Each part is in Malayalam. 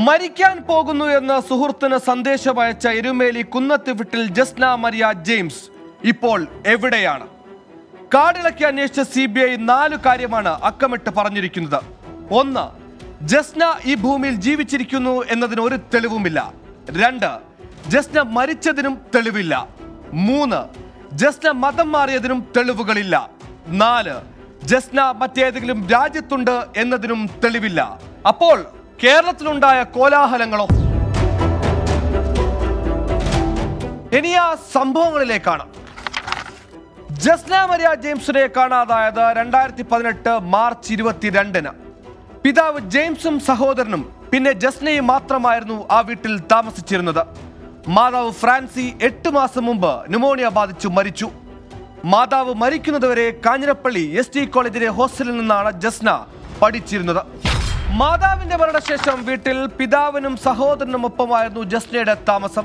മരിക്കാൻ പോകുന്നു എന്ന സുഹൃത്തിന് സന്ദേശം അയച്ച എരുമേലി കുന്നത്ത് വിട്ടിൽ ജസ്ന മരിയ ജെയിംസ് ഇപ്പോൾ എവിടെയാണ് കാടിളക്കി അന്വേഷിച്ച സി ബി ഐ നാല് കാര്യമാണ് അക്കമിട്ട് പറഞ്ഞിരിക്കുന്നത് ഒന്ന് ജസ്ന ഈ ഭൂമിയിൽ ജീവിച്ചിരിക്കുന്നു എന്നതിന് ഒരു തെളിവുമില്ല രണ്ട് ജസ്ന മരിച്ചതിനും തെളിവില്ല മൂന്ന് ജസ്ന മതം മാറിയതിനും തെളിവുകളില്ല നാല് ജസ്ന മറ്റേതെങ്കിലും രാജ്യത്തുണ്ട് എന്നതിനും തെളിവില്ല അപ്പോൾ കേരളത്തിലുണ്ടായ കോലാഹലങ്ങളോ ഇനി ആ സംഭവങ്ങളിലേക്കാണ് ജസ്ന മരിയ ജെയിംസിനെ കാണാതായത് രണ്ടായിരത്തി പതിനെട്ട് മാർച്ച് ഇരുപത്തിരണ്ടിന് പിതാവ് ജെയിംസും സഹോദരനും പിന്നെ ജസ്നയും മാത്രമായിരുന്നു ആ വീട്ടിൽ താമസിച്ചിരുന്നത് മാതാവ് ഫ്രാൻസി എട്ട് മാസം മുമ്പ് ന്യൂമോണിയ ബാധിച്ചു മരിച്ചു മാതാവ് മരിക്കുന്നതുവരെ കാഞ്ഞിരപ്പള്ളി എസ് ടി കോളേജിലെ ഹോസ്റ്റലിൽ നിന്നാണ് ജസ്ന പഠിച്ചിരുന്നത് മാതാവിന്റെ മരണശേഷം വീട്ടിൽ പിതാവിനും സഹോദരനും ഒപ്പമായിരുന്നു ജസ്നയുടെ താമസം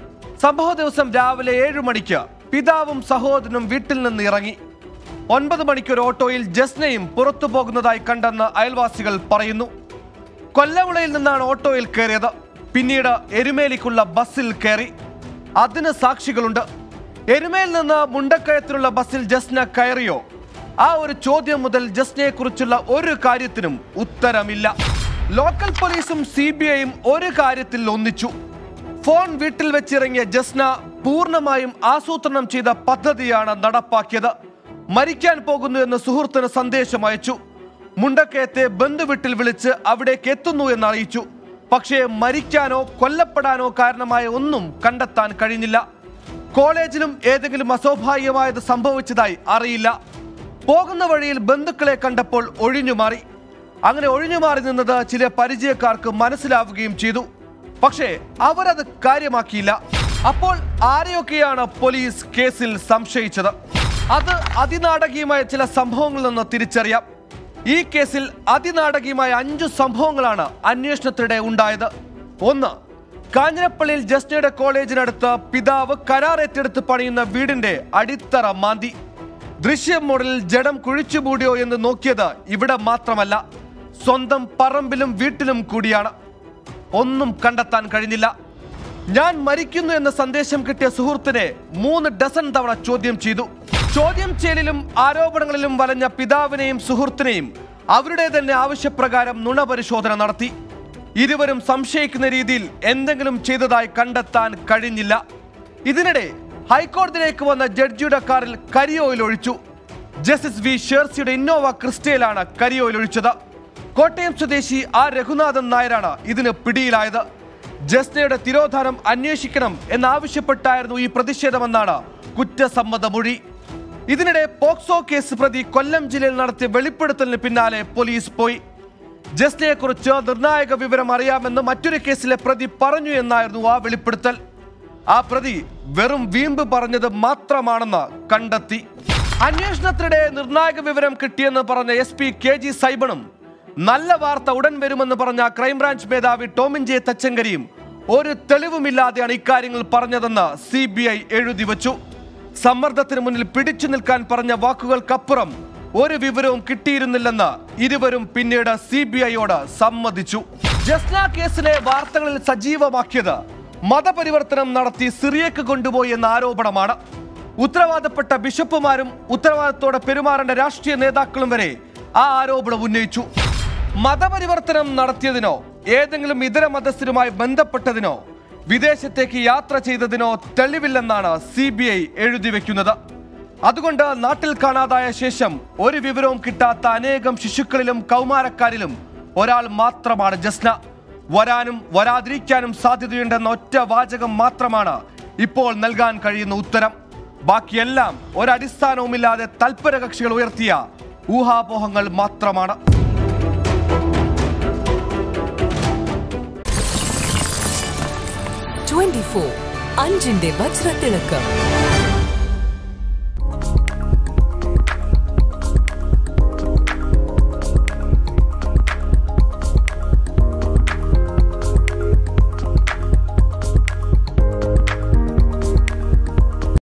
സംഭവ ദിവസം രാവിലെ ഏഴു മണിക്ക് പിതാവും സഹോദരനും വീട്ടിൽ നിന്ന് ഇറങ്ങി ഒൻപത് മണിക്ക് ഒരു ഓട്ടോയിൽ ജസ്നയും പുറത്തു പോകുന്നതായി കണ്ടെന്ന് അയൽവാസികൾ പറയുന്നു കൊല്ലവിളയിൽ നിന്നാണ് ഓട്ടോയിൽ കയറിയത് പിന്നീട് എരുമേലിക്കുള്ള ബസ്സിൽ കയറി അതിന് സാക്ഷികളുണ്ട് എരുമയിൽ നിന്ന് മുണ്ടക്കയത്തിലുള്ള ബസ്സിൽ ജസ്ന കയറിയോ ആ ഒരു ചോദ്യം മുതൽ ജസ്നയെ കുറിച്ചുള്ള ഒരു കാര്യത്തിനും ഉത്തരമില്ല ലോക്കൽ പോലീസും സി ബി ഐയും ഒരു കാര്യത്തിൽ ഒന്നിച്ചു ഫോൺ വീട്ടിൽ വെച്ചിറങ്ങിയ ജസ്ന പൂർണ്ണമായും ആസൂത്രണം ചെയ്ത പദ്ധതിയാണ് നടപ്പാക്കിയത് മരിക്കാൻ പോകുന്നു എന്ന് സുഹൃത്തിന് സന്ദേശം അയച്ചു മുണ്ടക്കയത്തെ ബന്ധുവീട്ടിൽ വിളിച്ച് അവിടേക്ക് എത്തുന്നു എന്ന് അറിയിച്ചു പക്ഷേ മരിക്കാനോ കൊല്ലപ്പെടാനോ കാരണമായ ഒന്നും കണ്ടെത്താൻ കഴിഞ്ഞില്ല കോളേജിലും ഏതെങ്കിലും അസ്വാഭാവികമായത് സംഭവിച്ചതായി അറിയില്ല പോകുന്ന വഴിയിൽ ബന്ധുക്കളെ കണ്ടപ്പോൾ ഒഴിഞ്ഞു മാറി അങ്ങനെ ഒഴിഞ്ഞു മാറി നിന്നത് ചില പരിചയക്കാർക്ക് മനസ്സിലാവുകയും ചെയ്തു പക്ഷേ അവരത് കാര്യമാക്കിയില്ല അപ്പോൾ ആരെയൊക്കെയാണ് പോലീസ് കേസിൽ സംശയിച്ചത് അത് അതിനാടകീയമായ ചില സംഭവങ്ങളിൽ നിന്ന് തിരിച്ചറിയാം ഈ കേസിൽ അതിനാടകീയമായ അഞ്ചു സംഭവങ്ങളാണ് അന്വേഷണത്തിനിടെ ഉണ്ടായത് ഒന്ന് കാഞ്ഞിരപ്പള്ളിയിൽ ജസ്നയുടെ കോളേജിനടുത്ത് പിതാവ് കരാർ ഏറ്റെടുത്ത് പണിയുന്ന വീടിന്റെ അടിത്തറ മാന്തി ദൃശ്യം മോഡലിൽ ജഡം കുഴിച്ചുമൂടിയോ എന്ന് നോക്കിയത് ഇവിടെ മാത്രമല്ല സ്വന്തം പറമ്പിലും വീട്ടിലും കൂടിയാണ് ഒന്നും കണ്ടെത്താൻ കഴിഞ്ഞില്ല ഞാൻ മരിക്കുന്നു എന്ന സന്ദേശം കിട്ടിയ സുഹൃത്തിനെ മൂന്ന് ഡസൻ തവണ ചോദ്യം ചെയ്തു ചോദ്യം ചെയ്യലിലും ആരോപണങ്ങളിലും വലഞ്ഞ പിതാവിനെയും സുഹൃത്തിനെയും അവരുടെ തന്നെ ആവശ്യപ്രകാരം നുണ പരിശോധന നടത്തി ഇരുവരും സംശയിക്കുന്ന രീതിയിൽ എന്തെങ്കിലും ചെയ്തതായി കണ്ടെത്താൻ കഴിഞ്ഞില്ല ഇതിനിടെ ഹൈക്കോടതിയിലേക്ക് വന്ന ജഡ്ജിയുടെ കാറിൽ കരിയോയിൽ ഒഴിച്ചു ജസ്റ്റിസ് വി ഷേർസിയുടെ ഇന്നോവ ക്രിസ്റ്റയിലാണ് കരിയോയിൽ ഒഴിച്ചത് കോട്ടയം സ്വദേശി ആർ രഘുനാഥൻ നായരാണ് ഇതിന് പിടിയിലായത് ജസ്നയുടെ തിരോധാനം അന്വേഷിക്കണം എന്നാവശ്യപ്പെട്ടായിരുന്നു ഈ പ്രതിഷേധമെന്നാണ് കുറ്റസമ്മത മൊഴി ഇതിനിടെ പോക്സോ കേസ് പ്രതി കൊല്ലം ജില്ലയിൽ നടത്തിയ വെളിപ്പെടുത്തലിന് പിന്നാലെ പോലീസ് പോയി ജസ്നയെക്കുറിച്ച് നിർണായക വിവരം അറിയാമെന്ന് മറ്റൊരു കേസിലെ പ്രതി പറഞ്ഞു എന്നായിരുന്നു ആ വെളിപ്പെടുത്തൽ ആ പ്രതി വെറും വീമ്പ് പറഞ്ഞത് മാത്രമാണെന്ന് കണ്ടെത്തി അന്വേഷണത്തിനിടെ നിർണായക വിവരം കിട്ടിയെന്ന് പറഞ്ഞ എസ് പി കെ ജി സൈബണും നല്ല വാർത്ത ഉടൻ വരുമെന്ന് പറഞ്ഞ ക്രൈംബ്രാഞ്ച് മേധാവി ടോമിൻ ജെ തച്ചങ്കരിയും ഒരു തെളിവുമില്ലാതെയാണ് ഇക്കാര്യങ്ങൾ പറഞ്ഞതെന്ന് സി ബി ഐ എഴുതി വച്ചു സമ്മർദ്ദത്തിന് മുന്നിൽ പിടിച്ചു നിൽക്കാൻ പറഞ്ഞ വാക്കുകൾക്കപ്പുറം ഒരു വിവരവും കിട്ടിയിരുന്നില്ലെന്ന് ഇരുവരും പിന്നീട് സി ബി ഐയോട് സമ്മതിച്ചു ജസ്ന കേസിലെ വാർത്തകളിൽ സജീവമാക്കിയത് മതപരിവർത്തനം നടത്തി സിറിയക്ക് കൊണ്ടുപോയി എന്ന ആരോപണമാണ് ഉത്തരവാദപ്പെട്ട ബിഷപ്പുമാരും ഉത്തരവാദിത്തോടെ പെരുമാറേണ്ട രാഷ്ട്രീയ നേതാക്കളും വരെ ആ ആരോപണം ഉന്നയിച്ചു മതപരിവർത്തനം നടത്തിയതിനോ ഏതെങ്കിലും ഇതര മതസ്ഥരുമായി ബന്ധപ്പെട്ടതിനോ വിദേശത്തേക്ക് യാത്ര ചെയ്തതിനോ തെളിവില്ലെന്നാണ് സി ബി ഐ എഴുതി വെക്കുന്നത് അതുകൊണ്ട് നാട്ടിൽ കാണാതായ ശേഷം ഒരു വിവരവും കിട്ടാത്ത അനേകം ശിശുക്കളിലും കൗമാരക്കാരിലും ഒരാൾ മാത്രമാണ് ജസ്ന വരാനും വരാതിരിക്കാനും സാധ്യതയുണ്ടെന്ന ഒറ്റ വാചകം മാത്രമാണ് ഇപ്പോൾ നൽകാൻ കഴിയുന്ന ഉത്തരം ബാക്കിയെല്ലാം ഒരടിസ്ഥാനവുമില്ലാതെ തൽപര കക്ഷികൾ ഉയർത്തിയ ഊഹാപോഹങ്ങൾ മാത്രമാണ് ട്വന്റി ഫോർ അഞ്ചിന്റെ വജ്രത്തിളക്കം